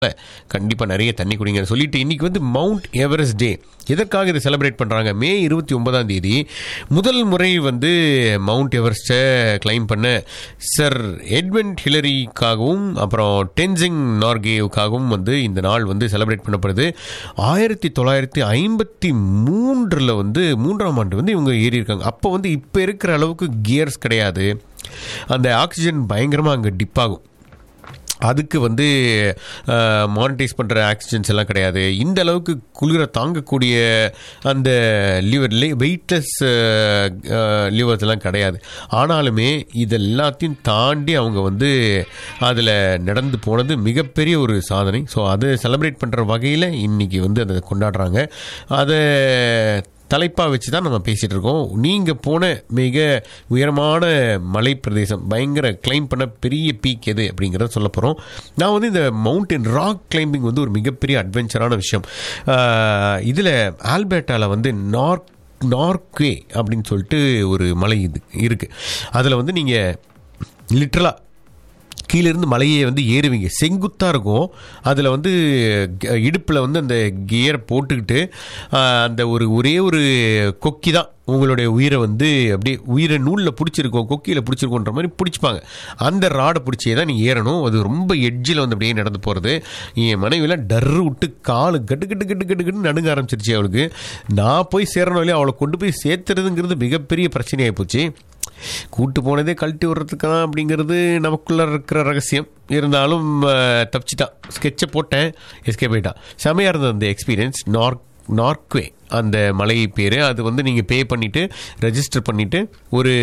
கண்டிப்பாக நிறைய தண்ணி குடிங்க சொல்லிட்டு இன்னைக்கு வந்து மவுண்ட் எவரெஸ்ட் டே எதற்காக இதை செலிப்ரேட் பண்ணுறாங்க மே இருபத்தி ஒன்பதாம் தேதி முதல் முறை வந்து மவுண்ட் எவரெஸ்ட்டை கிளைம் பண்ண சர் எட்வென்ட் ஹிலரிக்காகவும் அப்புறம் டென்சிங் நார்கேவுக்காகவும் வந்து இந்த நாள் வந்து செலிப்ரேட் பண்ணப்படுது ஆயிரத்தி தொள்ளாயிரத்தி ஐம்பத்தி மூன்றில் வந்து மூன்றாம் ஆண்டு வந்து இவங்க ஏறி இருக்காங்க அப்போ வந்து இப்போ இருக்கிற அளவுக்கு கியர்ஸ் கிடையாது அந்த ஆக்சிஜன் பயங்கரமாக அங்கே டிப் ஆகும் அதுக்கு வந்து மானிட்டைஸ் பண்ணுற ஆக்சிஜன்ஸ் எல்லாம் கிடையாது இந்த அளவுக்கு குளிரை தாங்கக்கூடிய அந்த லிவர் வெயிட்லெஸ் லிவர்ஸ் எல்லாம் கிடையாது ஆனாலுமே இது எல்லாத்தையும் தாண்டி அவங்க வந்து அதில் நடந்து போனது மிகப்பெரிய ஒரு சாதனை ஸோ அதை செலிப்ரேட் பண்ணுற வகையில் இன்றைக்கி வந்து அதை கொண்டாடுறாங்க அதை தலைப்பாக வச்சு தான் நம்ம பேசிகிட்டு இருக்கோம் நீங்கள் போன மிக உயரமான மலை பிரதேசம் பயங்கர கிளைம் பண்ண பெரிய பீக் எது அப்படிங்கிறத சொல்ல போகிறோம் நான் வந்து இந்த மவுண்டன் ராக் கிளைம்பிங் வந்து ஒரு மிகப்பெரிய அட்வென்ச்சரான விஷயம் இதில் ஆல்பர்ட்டாவில் வந்து நார்க் நார்க்வே அப்படின்னு சொல்லிட்டு ஒரு மலை இது இருக்குது அதில் வந்து நீங்கள் லிட்ரலாக கீழேருந்து மலையை வந்து ஏறுவீங்க செங்குத்தாக இருக்கும் அதில் வந்து இடுப்பில் வந்து அந்த கியரை போட்டுக்கிட்டு அந்த ஒரு ஒரே ஒரு கொக்கி தான் உங்களுடைய உயிரை வந்து அப்படியே உயிரை நூலில் பிடிச்சிருக்கோம் கொக்கியில் பிடிச்சிருக்கோன்ற மாதிரி பிடிச்சிப்பாங்க அந்த ராடை பிடிச்சே தான் நீ ஏறணும் அது ரொம்ப எட்ஜில் வந்து அப்படியே நடந்து போகிறது என் மனைவிலாம் டர்ரு விட்டு காலு கட்டு கட்டு கட்டு கட்டு கட்டு நடுங்க ஆரம்பிச்சிருச்சு அவளுக்கு நான் போய் சேரணும் இல்லையா அவளை கொண்டு போய் சேர்த்துறதுங்கிறது மிகப்பெரிய பிரச்சனையாகி போச்சு கூட்டு போனதே கழட்டி விடுறதுக்கான அப்படிங்கிறது நமக்குள்ள இருக்கிற ரகசியம் இருந்தாலும் தப்பிச்சிட்டான் ஸ்கெட்சை போட்டேன் எஸ்கே போயிட்டான் செமையாக இருந்தது அந்த எக்ஸ்பீரியன்ஸ் நார்க் நார்க்வே அந்த மலை பேர் அது வந்து நீங்கள் பே பண்ணிவிட்டு ரெஜிஸ்டர் பண்ணிவிட்டு ஒரு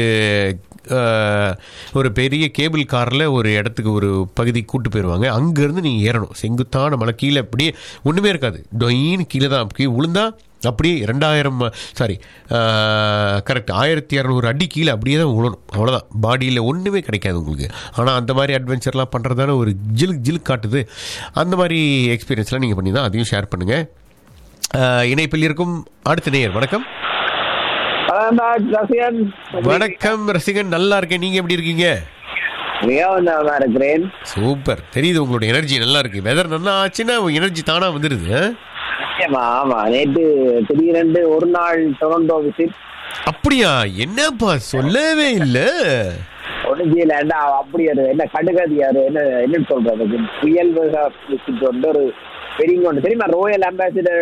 ஒரு பெரிய கேபிள் காரில் ஒரு இடத்துக்கு ஒரு பகுதி கூட்டு போயிடுவாங்க அங்கேருந்து நீங்கள் ஏறணும் செங்குத்தான மலை கீழே அப்படியே ஒன்றுமே இருக்காது டொயின்னு கீழே தான் கீழே விழுந்தா அப்படியே ரெண்டாயிரம் சாரி கரெக்ட் ஆயிரத்தி இரநூறு அடி கீழே அப்படியே தான் விழணும் அவ்வளோதான் பாடியில் ஒன்றுமே கிடைக்காது உங்களுக்கு ஆனால் அந்த மாதிரி அட்வென்ச்சர்லாம் பண்ணுறதான ஒரு ஜிலுக் ஜிலுக் காட்டுது அந்த மாதிரி எக்ஸ்பீரியன்ஸ்லாம் நீங்கள் பண்ணி தான் அதையும் ஷேர் பண்ணுங்கள் இணைப்பில் இருக்கும் அடுத்த நேயர் வணக்கம் வணக்கம் ரசிகன் நல்லா இருக்கேன் நீங்க எப்படி இருக்கீங்க இருக்கிறேன் சூப்பர் தெரியுது உங்களுடைய எனர்ஜி நல்லா இருக்கு வெதர் நல்லா ஆச்சுன்னா எனர்ஜி தானா வந்துருது ஆமா ஆமா நேற்று திடீரென்று ஒரு நாள் டொரண்டோ விசிட் அப்படியா என்னப்பா சொல்லவே இல்ல ஒன்றும் செய்யல அப்படி அது என்ன கடுகதியாரு என்ன என்ன சொல்றது புயல் விசிட் வந்து ஒரு வெட்டிங் ஒன்று தெரியுமா ரோயல் அம்பாசிடர்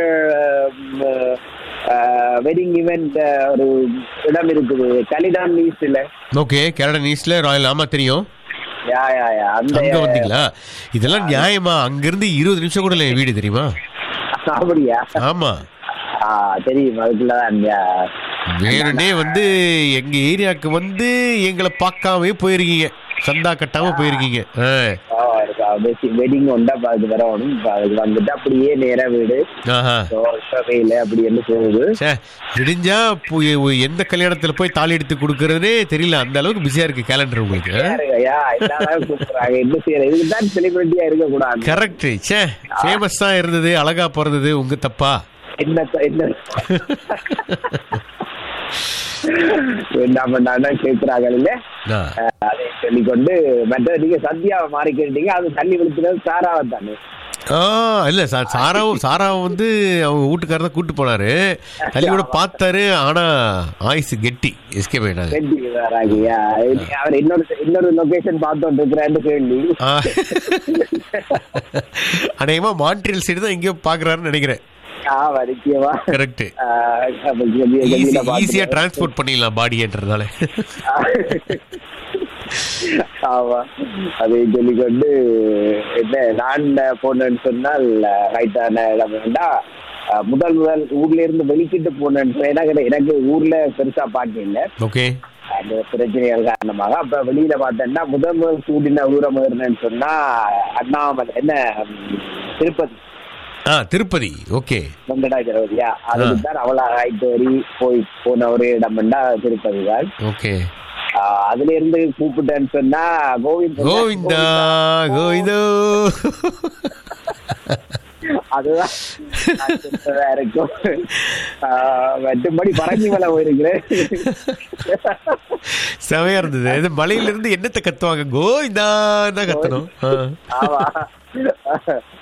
வெட்டிங் இவெண்ட் ஒரு இடம் இருக்குது கலிடான் ஈஸ்ட்ல ஓகே கேரளா ஈஸ்ட்ல ராயல் ஆமா தெரியும் யா யா யா அந்த அங்க வந்தீங்களா இதெல்லாம் நியாயமா அங்க இருந்து இருபது நிமிஷம் கூட இல்ல வீடு தெரியுமா அப்படியா ஆமா தெரியும் அதுக்குள்ளதான் வேணுனே வந்து எங்க ஏரியாவுக்கு வந்து எங்களை பார்க்காமவே போயிருக்கீங்க சந்தா கட்டாம போயிருக்கீங்க வெட்டிங் ஒண்டா அது வரணும் அதுக்கு வந்துட்டு அப்படியே நேரா வீடு வெயில அப்படி என்ன போகுது விடிஞ்சா எந்த கல்யாணத்துல போய் தாலி எடுத்து கொடுக்கறதே தெரியல அந்த அளவுக்கு பிஸியா இருக்கு கேலண்டர் உங்களுக்கு என்ன செய்யறது இதுதான் செலிபிரிட்டியா இருக்க கூடாது கரெக்ட் சே ஃபேமஸ் தான் இருந்தது அழகா பிறந்தது உங்க தப்பா என்ன என்ன என்ன பண்ணான்னு கேட்கிறாங்க இல்ல அதை சொல்லிக்கொண்டு மற்ற நீங்க சத்யாவை மாறி கேட்டீங்க அது தள்ளி விழுத்துறது சாராவை தானே இல்ல சாராவும் சாராவும் வந்து அவங்க வீட்டுக்காரர் தான் கூட்டு போனாரு தள்ளி கூட பார்த்தாரு ஆனா ஆயுசு கெட்டி எஸ்கே போயிட்டாங்க கெட்டி வராங்கய்யா அவர் இன்னொரு இன்னொரு லொகேஷன் பார்த்தோம் இருக்கிறான்னு கேள்வி அநேகமா மான்ட்ரியல் சைடு தான் எங்கேயோ பாக்குறாருன்னு நினைக்கிறேன் கரெக்ட் ஈஸியா டிரான்ஸ்போர்ட் பண்ணிடலாம் பாடின்றதுனால ஆமா அதை சொல்லிக்கொண்டு என்ன நான் போனேன்னு சொன்னால் ரைட்டான இடம் வேண்டா முதல் முதல் ஊர்ல இருந்து வெளிக்கிட்டு போனேன்னு எனக்கு எனக்கு ஊர்ல பெருசா பாட்டு இல்லை ஓகே அந்த பிரச்சனைகள் காரணமாக அப்ப வெளியில பார்த்தேன்னா முதல் முதல் சூடின ஊரம் ஏறினேன்னு சொன்னா அண்ணாமலை என்ன திருப்பதி ஆ திருப்பதி ஓகே வெங்கடாச்சலபதியா அதுக்கு தான் அவ்வளோ ஹைட் வரி போய் போன ஒரு இடம்னா திருப்பதி தான் ஓகே அதுல இருந்து கூப்பிட்டேன்னு சொன்னா கோவிந்த் கோவிந்தா கோவிந்தோ அதுதான் இருக்கும் வெட்டும்படி பறங்கி மேல போயிருக்கிறேன் செமையா இருந்தது இது மலையில இருந்து என்னத்தை கத்துவாங்க கோவிந்தா தான் கத்தணும் ஆமா